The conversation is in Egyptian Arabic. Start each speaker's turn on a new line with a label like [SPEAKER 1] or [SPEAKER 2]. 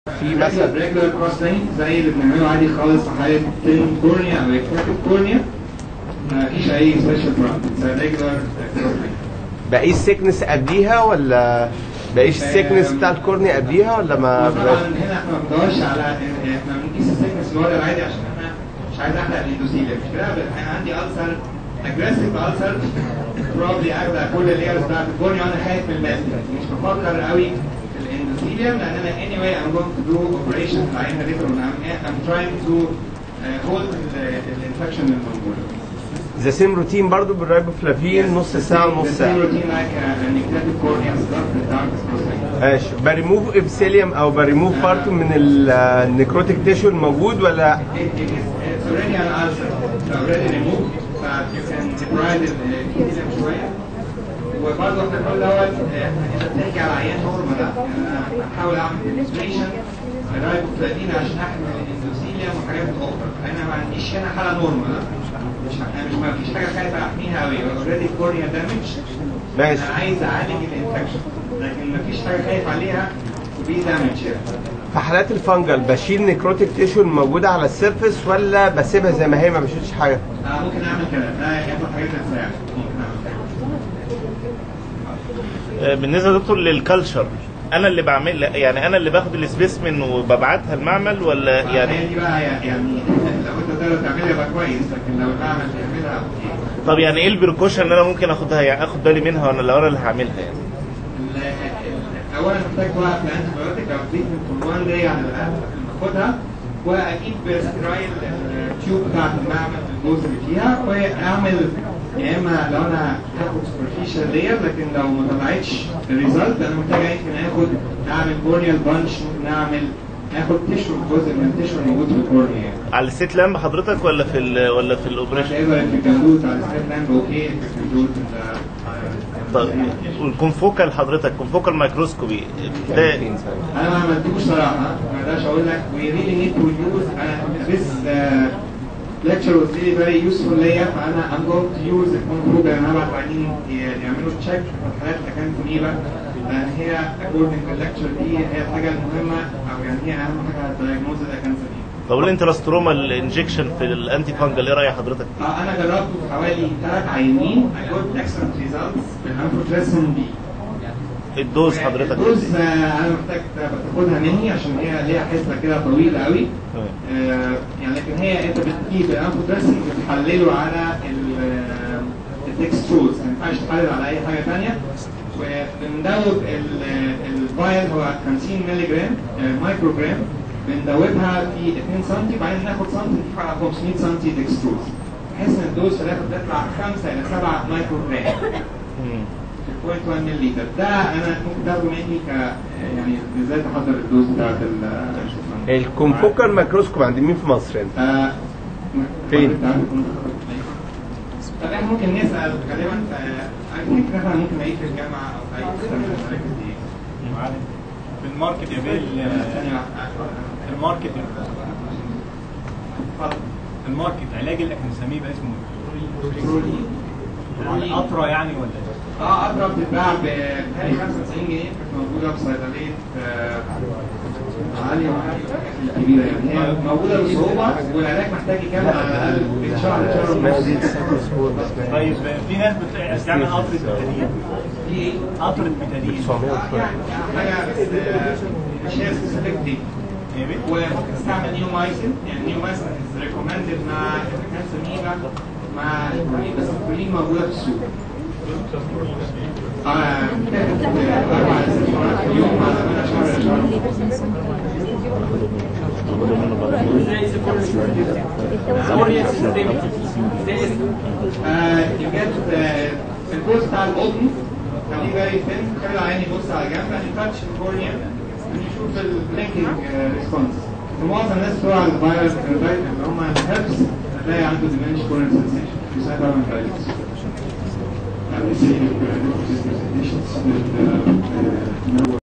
[SPEAKER 1] في مثلا
[SPEAKER 2] ريجولار كروس لين زي اللي بنعمله عادي خالص في حاله تين كورنيا او اكتاتيك كورنيا ما فيش اي سبيشال بروبلم ريجولار كروس لين
[SPEAKER 1] بقيس سيكنس قبليها ولا بقيس السيكنس بتاع الكورنيا قبليها ولا ما
[SPEAKER 2] طبعا هنا احنا ما بندورش على احنا بنقيس السيكنس اللي هو العادي عشان احنا مش عايز احرق الاندوثيليوم مش كده انا عندي ألسر اجريسيف ألسر بروبلي اخد كل اللايرز بتاعت الكورنيا وانا خايف من الماس مش بفكر قوي في الاندوثيليوم لان انا anyway I'm going to do operation في العين later on I'm, I'm trying to uh, hold الانفكشن الموجوده
[SPEAKER 1] ذا سيم روتين برضو بالرايبوفلافين نص ساعه ونص ساعه
[SPEAKER 2] روتين لايك نيكلاتيك كورنيا ستاف في الداركس
[SPEAKER 1] ماشي بريموف ابسيليوم او بريموف بارت من النيكروتيك تيشو الموجود ولا
[SPEAKER 2] It's already an ulcer. It's already removed. But you can debride الكيديلم شوية. وبرضه احنا بنقول دوت احنا انت بتحكي على عيان نورمال لا انا بحاول اعمل ديمونستريشن الرايبوفلافين عشان احمي الاندوثيليوم وحاجات اخرى. انا ما عنديش هنا حالة نورمال لا مش انا مش ما فيش حاجة خايف احميها قوي اوريدي كورنيا دامج
[SPEAKER 1] ماشي
[SPEAKER 2] انا عايز اعالج الانفكشن لكن ما فيش حاجة خايف عليها وبي دامج يعني.
[SPEAKER 1] في حالات الفنجل بشيل نيكروتيك تيشو الموجوده على السيرفيس ولا بسيبها زي ما هي ما بشيلش حاجه
[SPEAKER 2] آه ممكن اعمل كده ده ياخد حاجات تساعد ممكن اعمل كده
[SPEAKER 3] آه، بالنسبه يا دكتور للكالتشر انا اللي بعمل يعني انا اللي باخد السبيسمن وببعتها المعمل ولا
[SPEAKER 2] يعني
[SPEAKER 3] يعني
[SPEAKER 2] دي بقى يعني لو انت تقدر تعملها يبقى كويس لكن لو المعمل بيعملها اوكي
[SPEAKER 3] طب يعني ايه البريكوشن اللي انا ممكن اخدها يعني اخد بالي منها وانا لو انا اللي هعملها يعني
[SPEAKER 2] ال- ال- اولا محتاج توقف الانتيبيوتيك او تريتمنت فور وان داي على الاقل ناخدها واكيد بسترايل التيوب بتاعت المعمل في الجزء اللي فيها واعمل يا اما لو انا هاخد سوبرفيشال لير لكن لو ما طلعتش الريزلت انا محتاج يمكن اخد اعمل كورنيال بانش ممكن اعمل اخد تشو جزء من التشو الموجود في الكورنيا يعني.
[SPEAKER 3] على السيت لامب حضرتك ولا في ال ولا في الاوبريشن
[SPEAKER 2] whatever if you can do it على الستيب لاند اوكي if you can do it in the
[SPEAKER 3] طب والكونفوكال حضرتك كونفوكال مايكروسكوبي ده
[SPEAKER 2] انا ما عملتوش صراحه ما اقدرش اقول لك we really need to use انا this uh, lecture was really very useful ليا فانا I'm going to use الكونفوج انا هبعت بعدين يعملوا تشيك في الحالات اللي كانت منيبه لان هي according to lecture دي هي الحاجه المهمه او يعني هي اهم حاجه الدايجنوز ده كانسر دي
[SPEAKER 3] طب الانتراستروما الانجكشن في الانتي فانجل ايه راي حضرتك فيه؟
[SPEAKER 2] آه، انا جربته في حوالي ثلاث عيانين I got excellent results بالانفوتريسن بي
[SPEAKER 3] الدوز حضرتك
[SPEAKER 2] الدوز آه، انا محتاج تاخدها مني عشان هي ليها حسبه كده طويله قوي
[SPEAKER 3] تمام.
[SPEAKER 2] آه، يعني لكن هي انت بتجيب الانفوتريسن بتحلله على التكستروز ما ينفعش تحلل على اي حاجه ثانيه وبندوب ال- الفايل هو 50 مللي جرام آه، مايكرو جرام بندوبها في 2 سم بعدين ناخد سم نضيف على 500 سم ديكستروز بحيث ان الدوز في الاخر بتطلع 5 الى 7 مايكرو جرام
[SPEAKER 3] مم.
[SPEAKER 2] 0.1 مللي ده انا ممكن تاخده مني ك يعني ازاي تحضر الدوز بتاعت ال
[SPEAKER 1] الكونفوكال مايكروسكوب عند مين في مصر هنا؟
[SPEAKER 2] آه،
[SPEAKER 1] فين؟
[SPEAKER 2] طب احنا ممكن نسال غالبا اي ثينك احنا ممكن نلاقيه في الجامعه او في اي قسم من المراكز دي
[SPEAKER 4] في الماركت يا بيه
[SPEAKER 2] ثانية واحدة.
[SPEAKER 4] الماركت
[SPEAKER 2] اتفضل.
[SPEAKER 4] الماركت علاج اللي احنا بنسميه بقى اسمه
[SPEAKER 2] ترولي.
[SPEAKER 4] ايه؟ قطره يعني ولا ايه؟
[SPEAKER 2] اه قطره بتتباع ب بحوالي 95 جنيه كانت موجوده في صيدليه آه، عالية وحاجات كبيرة يعني هي موجودة بصعوبة والعلاج محتاج يكمل على الأقل من شهر شهر ونص
[SPEAKER 4] طيب في ناس بتلاقي بتعمل قطره بتادين
[SPEAKER 2] في ايه؟
[SPEAKER 4] قطره بتادين
[SPEAKER 2] آه، يعني حاجة بس آه، مش هي سبيسيفيك دي
[SPEAKER 4] يا بيه؟
[SPEAKER 2] وممكن تستعمل نيومايسين يعني نيومايسين از ريكومندد مع الكانسر مع الكولين بس الكولين موجودة في السوق اه بتاخد أربع ست مرات في اليوم على مدى شهر شهر آه، you get آه، البوز بتاع القطن خليه فيري ثين خلي العين يبص على جنب and touch الكورنيا نشوف البلينكينج ريسبونس في معظم الناس بتوع الفيروس اللي هم الهيربس هتلاقي عنده diminished corneal sensation بيساعد على الفيروس. يعني